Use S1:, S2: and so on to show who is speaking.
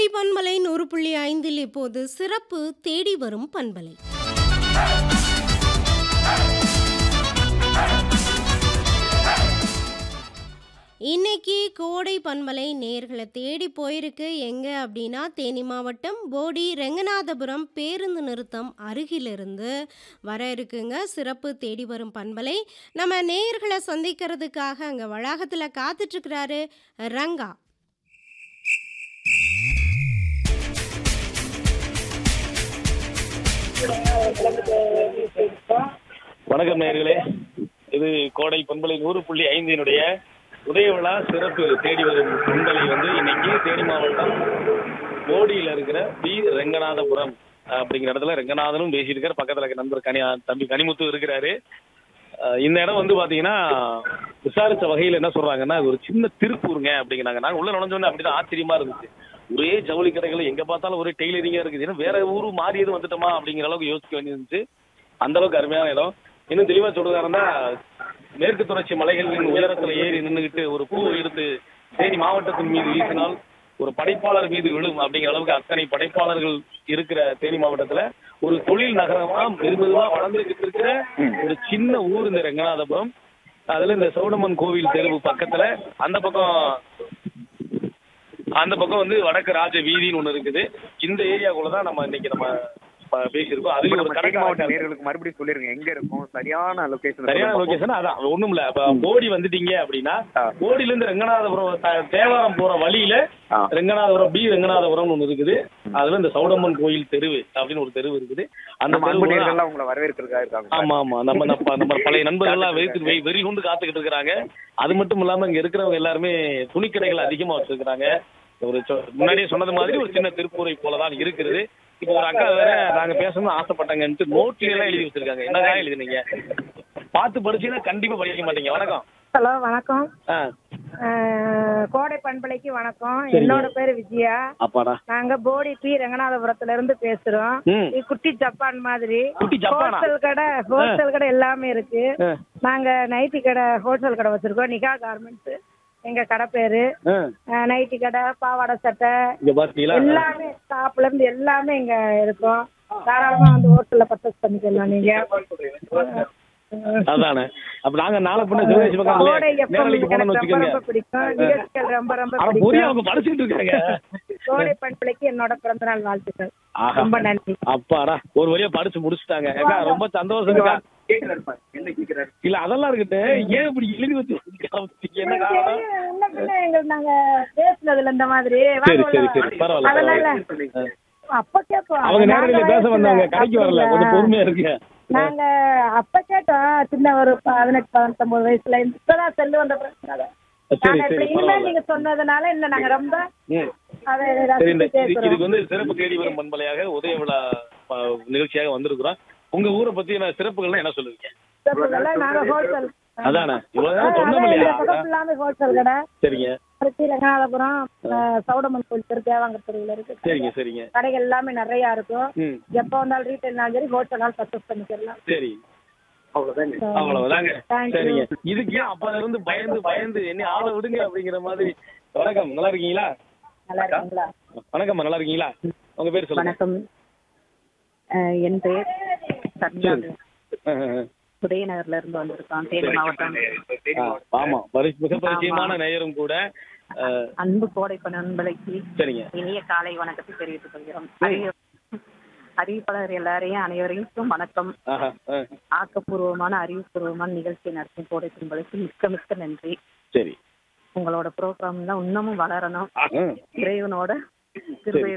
S1: கோடை பண்பலை நூறு புள்ளி ஐந்தில் இப்போது சிறப்பு தேடி வரும் பண்பலை இன்னைக்கு கோடை பண்பலை நேர்களை தேடி போயிருக்கு எங்க அப்படின்னா தேனி மாவட்டம் போடி ரெங்கநாதபுரம் பேருந்து நிறுத்தம் அருகிலிருந்து வர இருக்குங்க சிறப்பு தேடி வரும் பண்பலை நம்ம நேயர்களை சந்திக்கிறதுக்காக அங்க வளாகத்துல காத்துட்டு இருக்கிறாரு ரங்கா
S2: வணக்கம் நேயர்களே இது கோடை பண்பலை நூறு புள்ளி ஐந்தினுடைய உதய விழா சிறப்பு தேடி வரும் பண்பலை வந்து இன்னைக்கு தேனி மாவட்டம் போடியில இருக்கிற பி ரெங்கநாதபுரம் அப்படிங்கிற இடத்துல ரெங்கநாதனும் பேசியிருக்காரு பக்கத்துல இருக்க நண்பர் கனி தம்பி கனிமுத்து இருக்கிறாரு அஹ் இந்த இடம் வந்து பாத்தீங்கன்னா விசாரிச்ச வகையில என்ன சொல்றாங்கன்னா இது ஒரு சின்ன திருப்பூருங்க அப்படிங்கிறாங்க நாங்க உள்ள நுழைஞ்சோடனே அப்படிதான் ஆச்சரியமா இருந்துச்சு ஒரே ஜவுளி கடைகள் எங்க பார்த்தாலும் ஒரே டெய்லரிங்கா இருக்குது ஏன்னா வேற ஊரு மாறி எதுவும் வந்துட்டோமா அப்படிங்கிற அளவுக்கு யோசிக்க வேண்டியிருந்துச்சு அந்த அளவுக்கு அருமையான இடம் இன்னும் தெளிவா சொல்றதா மேற்கு தொடர்ச்சி மலைகளின் உயரத்துல ஏறி நின்றுகிட்டு ஒரு பூ எடுத்து தேனி மாவட்டத்தின் மீது வீசினால் ஒரு படைப்பாளர் மீது விழும் அப்படிங்கிற அளவுக்கு அத்தனை படைப்பாளர்கள் இருக்கிற தேனி மாவட்டத்துல ஒரு தொழில் நகரமா மெதுமெதுவா வளர்ந்துகிட்டு இருக்கிற ஒரு சின்ன ஊர் இந்த ரெங்கநாதபுரம் அதுல இந்த சௌடமன் கோவில் தெருவு பக்கத்துல அந்த பக்கம் அந்த பக்கம் வந்து வடக்கு ராஜ வீதின்னு ஒண்ணு இருக்குது இந்த ஏரியாக்குள்ள தான் நம்ம இன்னைக்கு நம்ம ப- பேசியிருக்கோம் அதுல ஒரு
S3: நம்ம தேனி
S2: கடைக்கு
S3: மாவட்ட நேர்களுக்கு மறுபடியும் சொல்லிருங்க எங்க இருக்கும் சரியான லொகேஷன்
S2: சரியான லொகேஷன் அதான் ஒண்ணும் இல்ல இப்ப போடி வந்துட்டீங்க அப்படின்னா
S3: ஆ.
S2: போடியில இருந்து ரெங்கநாதபுரம் த- தேவாரம் போற வழியில
S3: ஆ.
S2: ரெங்கநாதபுரம் பி ரெங்கநாதபுரம் ஒண்ணு இருக்குது அதுல இந்த சௌடம்மன் கோயில் தெருவு அப்படின்னு ஒரு தெருவு இருக்குது அந்த
S3: நம்ம அன்பு
S2: தெருவு
S3: நேர்கள்லாம் உங்களை வரவேற்கிறதுக்காக இருக்காங்க
S2: ஆமா ஆமா நம்ம நம்ம நம்ம பழைய நண்பர்கள்லாம் வெறித்து வெ- வெறி கொண்டு காத்துக்கிட்டு இருக்கிறாங்க அது மட்டும் இல்லாம இங்க இருக்கிறவங்க எல்லாருமே துணிக்கடைகள் அதிகமா வச்சிருக்கிறாங்க ஒரு சொ- முன்னாடியே சொன்னது மாதிரி ஒரு சின்ன திருப்பூரை போலதான் இருக்கிறது இப்போ ஒரு அக்கா வேற நாங்க பேசணும்னு ஆசைப்பட்டாங்கன்ட்டு நோட்ல எல்லாம் எழுதி வச்சிருக்காங்க என்னதான் எழுதுனீங்க பார்த்து படிச்சீங்கன்னா கண்டிப்பா படிக்க மாட்டீங்க வணக்கம்
S4: ஹலோ வணக்கம்
S2: ஆ
S4: அஹ், கோடை பண்பலைக்கு வணக்கம்
S2: சரிங்க.
S4: என்னோட பேரு விஜயா
S2: அப்பாடா
S4: நாங்க போடி பி ரங்கநாதபுரத்துல இருந்து பேசுறோம்
S2: ம்.
S4: இது குட்டி ஜப்பான் மாதிரி
S2: குட்டி ஜப்பானா?
S4: ஹோல்சேல் கடை ஹோல்சேல் கடை எல்லாமே இருக்கு
S2: ஆ.
S4: நாங்க நைட்டி கடை ஹோல்சேல் கடை வச்சிருக்கோம் நிகா கார்மெண்ட்ஸ் எங்க கடை பேரு
S2: ஆ,
S4: அஹ், நைட்டி கடை பாவாடை சட்டை
S2: இங்க பாத்தீங்களா
S4: எல்லாமே டாப்ல இருந்து எல்லாமே இங்க இருக்கும் தாராளமா வந்து ஹோட்டல்ல பர்ச்சேஸ் பண்ணிக்கலாம் நீங்க
S2: அதானே அப்ப நாங்க நாளை பின்ன சிவகேசி பக்கம்
S4: கோடை FM
S2: நேரலைக்கு போனோம்னு
S4: எனக்கு ரொம்ப
S2: வச்சுக்கோங்க
S4: ரொம்ப பிடிக்கும் நிகழ்ச்சிகள் ரொம்ப ரொம்ப
S2: ஆனா பொரிய
S4: பிடிக்கும்
S2: அவங்க படிச்சுட்டு இருக்காங்க
S4: கோடை பண்பலைக்கு என்னோட பிறந்தநாள் வாழ்த்துக்கள்
S2: ஆஹா.
S4: ரொம்ப நன்றி
S2: அப்பாடா ஒரு வழியா படிச்சு முடிச்சுட்டாங்க ஏக்கா ரொம்ப சந்தோஷம்க்கா
S3: என்ன கேக்குறாரு
S2: இல்ல அதெல்லாம் இருக்கட்டு ஏன் இப்படி எழுதி வச்சு வச்சிருக்கீங்க? என்ன காரணம்
S4: என்ன பின்ன எங்களுக்கு நாங்க பேசுனதுல இந்த மாதிரி
S2: சரி
S4: வாங்க
S2: சரி
S4: உள்ள
S2: சரி பரவாயில்ல
S4: அதனால
S2: பரவாயில்ல.
S4: அப்ப கேட்போம்
S2: அவங்க
S4: நாங்க
S2: நேரடியில பேச வந்தவங்க கடைக்கு வரல கொஞ்சம்
S4: அப்படிங்களா?
S2: பொறுமையா இருக்கு
S4: நாங்க அப்ப கேட்டோம் சின்ன ஒரு பதினெட்டு பத்தொன்பது வயசுல இப்பதான் செல்லு வந்த பிரச்சனை
S2: சரி
S4: நாங்க இப்ப
S2: சரி
S4: இனிமேல்
S2: பரவாயில்ல
S4: நீங்க சொன்னதுனால இன்னும் நாங்க ரொம்ப
S2: ம்.
S4: அதை
S2: சரி இந்த
S4: ரசிச்சு
S2: இதுக்கு
S4: கேட்கிறோம்
S2: இதுக்கு வந்து சிறப்பு தேடி வரும் பண்பலையாக உதய விழா ப- நிகழ்ச்சியாக வந்திருக்கிறோம் உங்க ஊரை பத்தி என்ன சிறப்புகள்லாம் என்ன சொல்லுவீங்க
S4: சிறப்புகள்ல நாங்க ஹோட்டல்
S2: அதானே இவ்வளவு நேரம் சொன்னோம் இல்லையா
S4: இல்லாம ஹோட்டல் கடை
S2: சரிங்க
S4: திருச்சி ரங்கநாதபுரம் அஹ், சௌடமன் கோயில் தெரு தேவாங்க தெருவில் இருக்கு
S2: சரிங்க சரிங்க
S4: கடைகள் எல்லாமே நிறைய இருக்கும்
S2: ம்
S4: எப்போ வந்தாலும் ரீட்டைல்னாலும் சரி ஹோட்டல்னாலும் பர்ச்சேஸ் பண்ணிக்கலாம்
S2: சரி
S3: அவ்வளவுதாங்க
S2: அவ்வளவுதாங்க
S4: Thank you.
S2: சரிங்க இதுக்கு ஏன் அப்ப இருந்து பயந்து பயந்து என்ன ஆளை விடுங்க அப்படிங்கிற மாதிரி வணக்கம் நல்லா இருக்கீங்களா
S4: நல்லா இருக்குங்களா
S2: வணக்கம்மா நல்லா இருக்கீங்களா உங்க பேர் சொல்லுங்க
S5: வணக்கம் அஹ் என் பெயர் சத்யா
S2: ஆ, ஆ, ஆ.
S5: உதயநகர்ல இருந்து வந்திருக்கோம் தேனி மாவட்டம்
S2: ஆ, ஆமா பரி- மிக பரிச்சயமான நேயரும் கூட ஆ,
S5: அன்பு கோடை நண்பலைக்கு
S2: சரிங்க
S5: இனிய காலை வணக்கத்தை தெரிவித்துக் கொள்கிறோம் அறிவி- அறிவிப்பாளர் எல்லாரையும் அனைவருக்கும் வணக்கம்
S2: ஆஹா, ஆ,
S5: ஆக்கப்பூர்வமான அறிவுபூர்வமான நிகழ்ச்சி நடத்தும் கோடை பண்பலைக்கு மிக்க மிக்க நன்றி
S2: சரி
S5: உங்களோட ப்ரோக்ராம் தான் இன்னமும் வளரணும்
S2: ஆ,
S5: இறைவனோட கிருபை